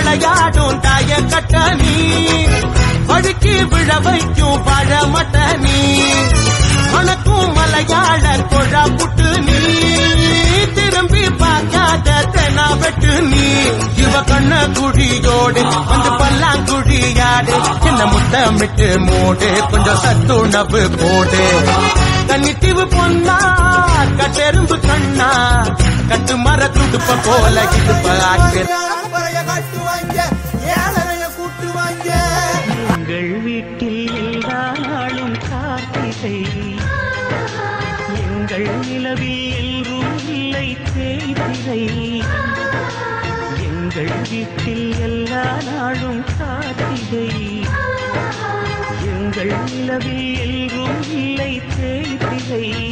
விளையாடும் தாய கட்ட நீ வழுக்கி விழ வைக்கும் பழமட்ட நீ மணக்கும் மலையாள கொழா புட்டு நீ திரும்பி பார்க்காத தெனா வெட்டு நீ இவ கண்ண குழியோடு வந்து பல்லாங்குழியாடு என்ன முத்தமிட்டு மூடு கொஞ்சம் சத்துணவு போடு கன்னித்தீவு பொன்னா கட்டெரும்பு கண்ணா கட்டு மர துடுப்ப போல இடுப்ப ஆட்டு பறைய காட்டுவாங்க ஏழரைய கூட்டுவாங்க எங்கள் வீட்டில் எல்லா நாளும் கார்த்திகை எங்கள் நிலவில் எல்லோரும் இல்லை தேய்திரை எங்கள் வீட்டில் எல்லா நாளும் கார்த்திகை எங்கள் நிலவில் எல்லோரும் இல்லை தேய்திரை